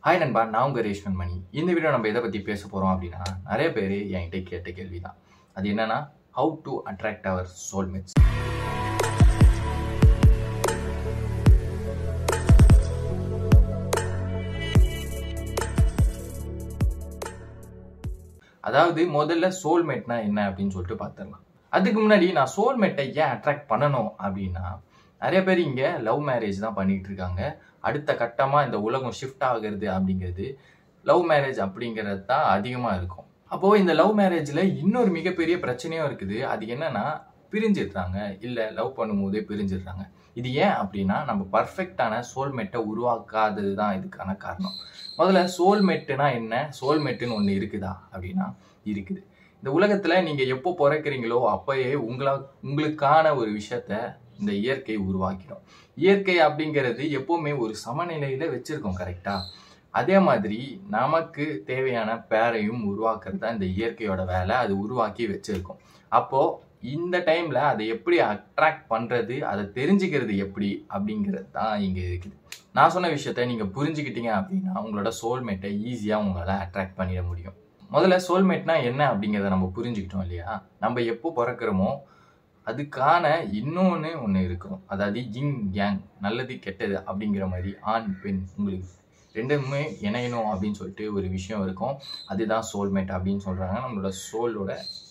hi நண்பா நான் உங்கள் ரேஷ்மன் மணி இந்த வீடியோ நம்ம எதை பற்றி பேச போகிறோம் அப்படின்னா நிறைய பேர் என்கிட்ட கேட்ட கேள்வி தான் அது என்னன்னா how to attract our soulmates அதாவது முதல்ல சோல்மேட்னா என்ன அப்படின்னு சொல்லிட்டு பார்த்துடலாம் அதுக்கு முன்னாடி நான் சோல்மேட்டை ஏன் அட்ராக்ட் பண்ணணும் அப்படின்னா நிறைய பேர் இங்கே லவ் மேரேஜ் தான் பண்ணிட்டு இருக்காங்க அடுத்த கட்டமாக இந்த உலகம் ஷிஃப்ட் ஆகுறது அப்படிங்கிறது லவ் மேரேஜ் அப்படிங்கிறது தான் அதிகமாக இருக்கும் அப்போது இந்த லவ் மேரேஜில் இன்னொரு மிகப்பெரிய பிரச்சனையும் இருக்குது அது என்னன்னா பிரிஞ்சிடுறாங்க இல்லை லவ் பண்ணும்போதே பிரிஞ்சிடுறாங்க இது ஏன் அப்படின்னா நம்ம பர்ஃபெக்டான சோல்மேட்டை உருவாக்காதது தான் இதுக்கான காரணம் முதல்ல சோல்மேட்டுனா என்ன சோல்மேட்டுன்னு ஒன்று இருக்குதா அப்படின்னா இருக்குது இந்த உலகத்தில் நீங்கள் எப்போ பிறக்கிறீங்களோ அப்போயே உங்களா உங்களுக்கான ஒரு விஷயத்த இந்த இயற்கை உருவாக்கிடும் இயற்கை அப்படிங்கிறது எப்போவுமே ஒரு சமநிலையில் வச்சுருக்கோம் கரெக்டாக அதே மாதிரி நமக்கு தேவையான பேரையும் உருவாக்குறது தான் இந்த இயற்கையோட வேலை அது உருவாக்கி வச்சுருக்கோம் அப்போது இந்த டைமில் அதை எப்படி அட்ராக்ட் பண்ணுறது அதை தெரிஞ்சுக்கிறது எப்படி அப்படிங்கிறது தான் இங்கே இருக்குது நான் சொன்ன விஷயத்த நீங்கள் புரிஞ்சுக்கிட்டீங்க அப்படின்னா உங்களோட சோல்மேட்டை ஈஸியாக உங்களால் அட்ராக்ட் பண்ணிட முடியும் முதல்ல சோல்மேட்னா என்ன அப்படிங்கிறத நம்ம புரிஞ்சுக்கிட்டோம் இல்லையா நம்ம எப்போ பிறக்கிறோமோ அதுக்கான இன்னொன்று ஒன்று இருக்கும் அதாவது இங் கேங் நல்லது கெட்டது அப்படிங்கிற மாதிரி ஆண் பெண் உங்களுக்கு ரெண்டுமே இணையணும் அப்படின்னு சொல்லிட்டு ஒரு விஷயம் இருக்கும் அதுதான் சோல்மேட் அப்படின்னு சொல்கிறாங்க நம்மளோட சோலோட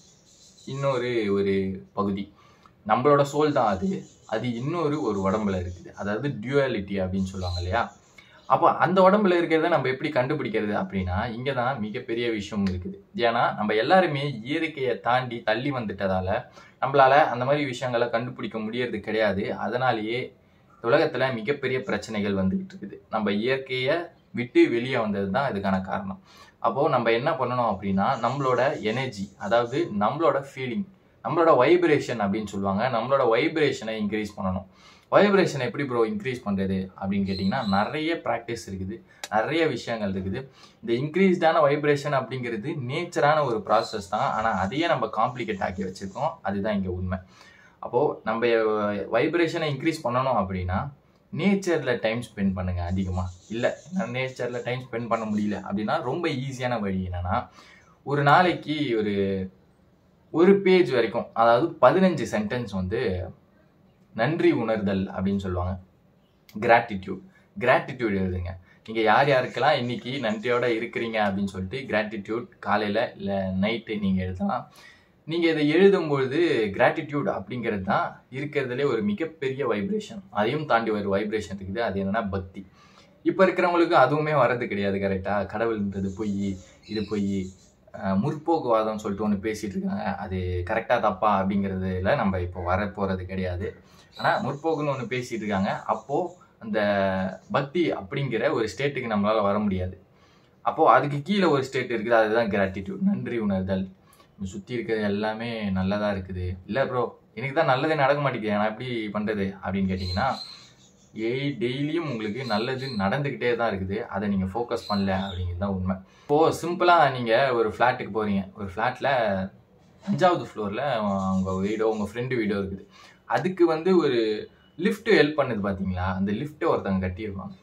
இன்னொரு ஒரு பகுதி நம்மளோட சோல் தான் அது அது இன்னொரு ஒரு உடம்புல இருக்குது அதாவது டியூவாலிட்டி அப்படின்னு சொல்லுவாங்க இல்லையா அப்போ அந்த உடம்புல இருக்கிறத நம்ம எப்படி கண்டுபிடிக்கிறது அப்படின்னா இங்கே தான் மிகப்பெரிய விஷயம் இருக்குது ஏன்னா நம்ம எல்லாருமே இயற்கையை தாண்டி தள்ளி வந்துட்டதால நம்மளால அந்த மாதிரி விஷயங்களை கண்டுபிடிக்க முடியறது கிடையாது அதனாலேயே உலகத்தில் மிகப்பெரிய பிரச்சனைகள் வந்துகிட்டு இருக்குது நம்ம இயற்கையை விட்டு வெளியே வந்தது தான் இதுக்கான காரணம் அப்போது நம்ம என்ன பண்ணணும் அப்படின்னா நம்மளோட எனர்ஜி அதாவது நம்மளோட ஃபீலிங் நம்மளோட வைப்ரேஷன் அப்படின்னு சொல்லுவாங்க நம்மளோட வைப்ரேஷனை இன்க்ரீஸ் பண்ணணும் வைப்ரேஷன் எப்படி ப்ரோ இன்க்ரீஸ் பண்ணுறது அப்படின்னு கேட்டிங்கன்னா நிறைய ப்ராக்டிஸ் இருக்குது நிறைய விஷயங்கள் இருக்குது இந்த இன்க்ரீஸ்டான வைப்ரேஷன் அப்படிங்கிறது நேச்சரான ஒரு ப்ராசஸ் தான் ஆனால் அதையே நம்ம காம்ப்ளிகேட் ஆக்கி வச்சுருக்கோம் அதுதான் இங்கே உண்மை அப்போது நம்ம வைப்ரேஷனை இன்க்ரீஸ் பண்ணணும் அப்படின்னா நேச்சரில் டைம் ஸ்பெண்ட் பண்ணுங்கள் அதிகமாக இல்லை நேச்சரில் டைம் ஸ்பெண்ட் பண்ண முடியல அப்படின்னா ரொம்ப ஈஸியான வழி என்னென்னா ஒரு நாளைக்கு ஒரு ஒரு பேஜ் வரைக்கும் அதாவது பதினஞ்சு சென்டென்ஸ் வந்து நன்றி உணர்தல் அப்படின்னு சொல்லுவாங்க கிராட்டிடியூட் கிராட்டிடியூட் எழுதுங்க நீங்கள் யார் யாருக்கெல்லாம் இன்னைக்கு நன்றியோட இருக்கிறீங்க அப்படின்னு சொல்லிட்டு கிராட்டிடியூட் காலையில் இல்லை நைட்டு நீங்கள் எழுதலாம் நீங்கள் இதை எழுதும்பொழுது கிராட்டிடியூட் அப்படிங்கிறது தான் இருக்கிறதுலே ஒரு மிகப்பெரிய வைப்ரேஷன் அதையும் தாண்டி ஒரு வைப்ரேஷன் இருக்குது அது என்னென்னா பக்தி இப்போ இருக்கிறவங்களுக்கு அதுவுமே வர்றது கிடையாது கரெக்டாக கடவுள்ன்றது பொய் இது பொய் முற்போக்குவாதம் சொல்லிட்டு ஒன்று பேசிகிட்டு இருக்காங்க அது கரெக்டாக தப்பா அப்படிங்கிறதுல நம்ம இப்போ வர போகிறது கிடையாது ஆனால் முற்போக்குன்னு ஒன்று பேசிகிட்டு இருக்காங்க அப்போது அந்த பக்தி அப்படிங்கிற ஒரு ஸ்டேட்டுக்கு நம்மளால் வர முடியாது அப்போது அதுக்கு கீழே ஒரு ஸ்டேட் இருக்குது அதுதான் கிராட்டிடியூட் நன்றி உணர்தல் சுற்றி இருக்கிறது எல்லாமே நல்லதாக இருக்குது இல்லை ப்ரோ எனக்கு தான் நல்லதே நடக்க மாட்டேங்குது நான் எப்படி பண்ணுறது அப்படின்னு கேட்டிங்கன்னா ஏய் டெய்லியும் உங்களுக்கு நல்லது நடந்துக்கிட்டே தான் இருக்குது அதை நீங்கள் ஃபோக்கஸ் பண்ணல அப்படிங்கிறது தான் உண்மை இப்போது சிம்பிளாக நீங்கள் ஒரு ஃப்ளாட்டுக்கு போகிறீங்க ஒரு ஃப்ளாட்டில் அஞ்சாவது ஃப்ளோரில் உங்கள் வீடோ உங்கள் ஃப்ரெண்டு வீடோ இருக்குது அதுக்கு வந்து ஒரு லிஃப்ட் ஹெல்ப் பண்ணுது பார்த்தீங்களா அந்த லிஃப்ட்டை ஒருத்தவங்க கட்டியிருப்பாங்க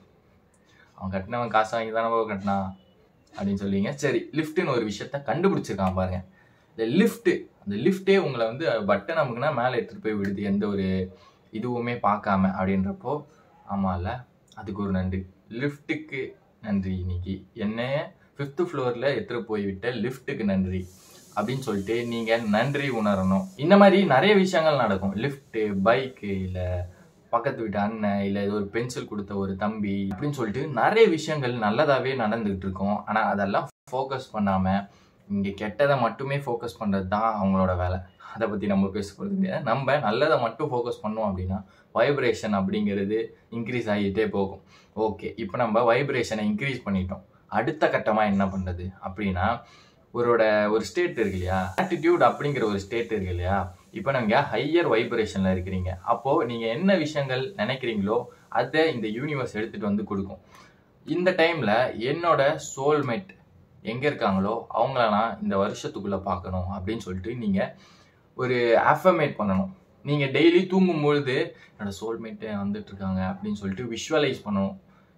அவன் கட்டினவன் காசு வாங்கி தானே கட்டினா அப்படின்னு சொல்லுவீங்க சரி லிஃப்ட்டுன்னு ஒரு விஷயத்த கண்டுபிடிச்சிருக்கான் பாருங்க இந்த லிஃப்ட்டு அந்த லிஃப்ட்டே உங்களை வந்து பட்டன் நமக்குன்னா மேலே எடுத்துகிட்டு போய் விடுது எந்த ஒரு இதுவுமே பார்க்காம அப்படின்றப்போ ஆமாம்ல அதுக்கு ஒரு நன்றி லிஃப்ட்டுக்கு நன்றி இன்னைக்கு என்னைய ஃபிஃப்த்து ஃப்ளோரில் எடுத்துகிட்டு போய் விட்ட லிஃப்ட்டுக்கு நன்றி அப்படின்னு சொல்லிட்டு நீங்கள் நன்றி உணரணும் இந்த மாதிரி நிறைய விஷயங்கள் நடக்கும் லிஃப்ட்டு பைக்கு இல்லை பக்கத்து வீட்டு அண்ணன் இல்லை ஏதோ ஒரு பென்சில் கொடுத்த ஒரு தம்பி அப்படின்னு சொல்லிட்டு நிறைய விஷயங்கள் நல்லதாகவே நடந்துகிட்டு இருக்கும் ஆனால் அதெல்லாம் ஃபோக்கஸ் பண்ணாமல் இங்கே கெட்டதை மட்டுமே ஃபோக்கஸ் பண்ணுறது தான் அவங்களோட வேலை அதை பற்றி நம்ம பேச போகிறது கிடையாது நம்ம நல்லதை மட்டும் ஃபோக்கஸ் பண்ணோம் அப்படின்னா வைப்ரேஷன் அப்படிங்கிறது இன்க்ரீஸ் ஆகிட்டே போகும் ஓகே இப்போ நம்ம வைப்ரேஷனை இன்க்ரீஸ் பண்ணிட்டோம் அடுத்த கட்டமாக என்ன பண்ணுறது அப்படின்னா ஒருவோட ஒரு ஸ்டேட் இருக்கு இல்லையா ஆட்டிடியூட் அப்படிங்கிற ஒரு ஸ்டேட் இருக்கு இல்லையா இப்போ நீங்கள் ஹையர் வைப்ரேஷனில் இருக்கிறீங்க அப்போது நீங்கள் என்ன விஷயங்கள் நினைக்கிறீங்களோ அதை இந்த யூனிவர்ஸ் எடுத்துகிட்டு வந்து கொடுக்கும் இந்த டைமில் என்னோட சோல்மேட் எங்கே இருக்காங்களோ அவங்கள நான் இந்த வருஷத்துக்குள்ளே பார்க்கணும் அப்படின்னு சொல்லிட்டு நீங்கள் ஒரு அஃபமேட் பண்ணணும் நீங்கள் டெய்லி தூங்கும் பொழுது என்னோட சோல்மேட்டு வந்துட்டு இருக்காங்க அப்படின்னு சொல்லிட்டு விஷுவலைஸ் பண்ணணும்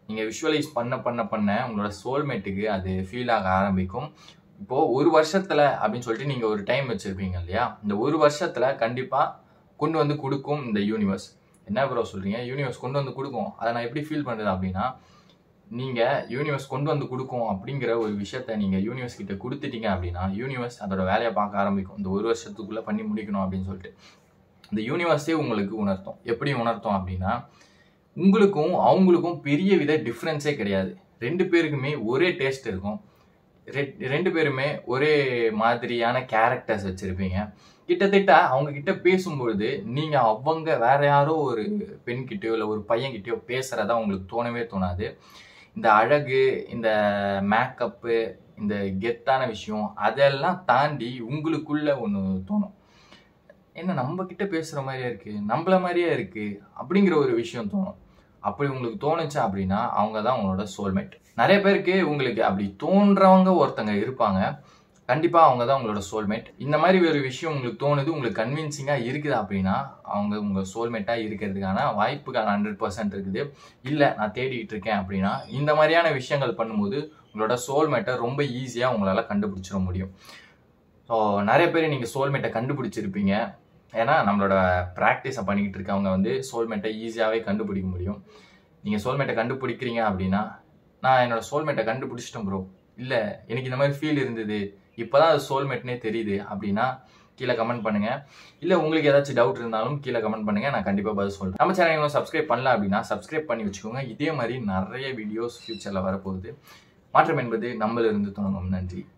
நீங்கள் விஷுவலைஸ் பண்ண பண்ண பண்ண உங்களோட சோல்மேட்டுக்கு அது ஃபீல் ஆக ஆரம்பிக்கும் இப்போது ஒரு வருஷத்தில் அப்படின்னு சொல்லிட்டு நீங்கள் ஒரு டைம் வச்சுருப்பீங்க இல்லையா இந்த ஒரு வருஷத்தில் கண்டிப்பாக கொண்டு வந்து கொடுக்கும் இந்த யூனிவர்ஸ் என்ன ப்ரோ சொல்கிறீங்க யூனிவர்ஸ் கொண்டு வந்து கொடுக்கும் அதை நான் எப்படி ஃபீல் பண்ணுறது அப்படின்னா நீங்கள் யூனிவர்ஸ் கொண்டு வந்து கொடுக்கும் அப்படிங்கிற ஒரு விஷயத்த நீங்கள் யூனிவர்ஸ் கிட்ட கொடுத்துட்டீங்க அப்படின்னா யூனிவர்ஸ் அதோட வேலையை பார்க்க ஆரம்பிக்கும் இந்த ஒரு வருஷத்துக்குள்ளே பண்ணி முடிக்கணும் அப்படின்னு சொல்லிட்டு இந்த யூனிவர்ஸே உங்களுக்கு உணர்த்தும் எப்படி உணர்த்தும் அப்படின்னா உங்களுக்கும் அவங்களுக்கும் பெரிய வித டிஃப்ரென்ஸே கிடையாது ரெண்டு பேருக்குமே ஒரே டேஸ்ட் இருக்கும் ரெ- ரெண்டு பேருமே ஒரே மாதிரியான கேரக்டர்ஸ் வச்சிருப்பீங்க கிட்டத்தட்ட அவங்க கிட்ட பேசும்பொழுது நீங்க அவங்க வேற யாரோ ஒரு பெண் கிட்டயோ இல்லை ஒரு பையன் கிட்டயோ பேசுறதா உங்களுக்கு தோணவே தோணாது இந்த அழகு இந்த மேக்கப்பு இந்த கெத்தான விஷயம் அதெல்லாம் தாண்டி உங்களுக்குள்ள ஒன்று தோணும் என்ன நம்ம கிட்ட பேசுற மாதிரியே இருக்கு நம்மள மாதிரியே இருக்கு அப்படிங்கிற ஒரு விஷயம் தோணும் அப்படி உங்களுக்கு தோணுச்சு அப்படின்னா அவங்க தான் உங்களோட சோல்மேட் நிறைய பேருக்கு உங்களுக்கு அப்படி தோன்றவங்க ஒருத்தங்க இருப்பாங்க கண்டிப்பா அவங்க தான் உங்களோட சோல்மேட் இந்த மாதிரி ஒரு விஷயம் உங்களுக்கு தோணுது உங்களுக்கு கன்வின்சிங்கா இருக்குது அப்படின்னா அவங்க உங்க சோல்மேட்டா இருக்கிறதுக்கான வாய்ப்புகள் ஹண்ட்ரட் பர்சன்ட் இருக்குது இல்ல நான் தேடிட்டு இருக்கேன் அப்படின்னா இந்த மாதிரியான விஷயங்கள் பண்ணும்போது உங்களோட சோல்மேட்டை ரொம்ப ஈஸியா உங்களால கண்டுபிடிச்சிட முடியும் ஸோ நிறைய பேர் நீங்க சோல்மேட்டை கண்டுபிடிச்சிருப்பீங்க ஏன்னா நம்மளோட ப்ராக்டிஸை பண்ணிக்கிட்டு இருக்கவங்க வந்து சோல்மேட்டை ஈஸியாகவே கண்டுபிடிக்க முடியும் நீங்கள் சோல்மேட்டை கண்டுபிடிக்கிறீங்க அப்படின்னா நான் என்னோட சோல்மேட்டை கண்டுபிடிச்சிட்டேன் ப்ரோ இல்லை எனக்கு இந்த மாதிரி ஃபீல் இருந்தது இப்போ தான் அது சோல்மேட்னே தெரியுது அப்படின்னா கீழே கமெண்ட் பண்ணுங்க இல்லை உங்களுக்கு ஏதாச்சும் டவுட் இருந்தாலும் கீழே கமெண்ட் பண்ணுங்க நான் கண்டிப்பாக பதில் சொல்கிறேன் நம்ம சேனல் இன்னும் சப்ஸ்கிரைப் பண்ணல அப்படின்னா சப்ஸ்கிரைப் பண்ணி வச்சுக்கோங்க இதே மாதிரி நிறைய வீடியோஸ் ஃபியூச்சரில் வரப்போகுது மாற்றம் என்பது நம்மளிருந்து தொடங்கும் நன்றி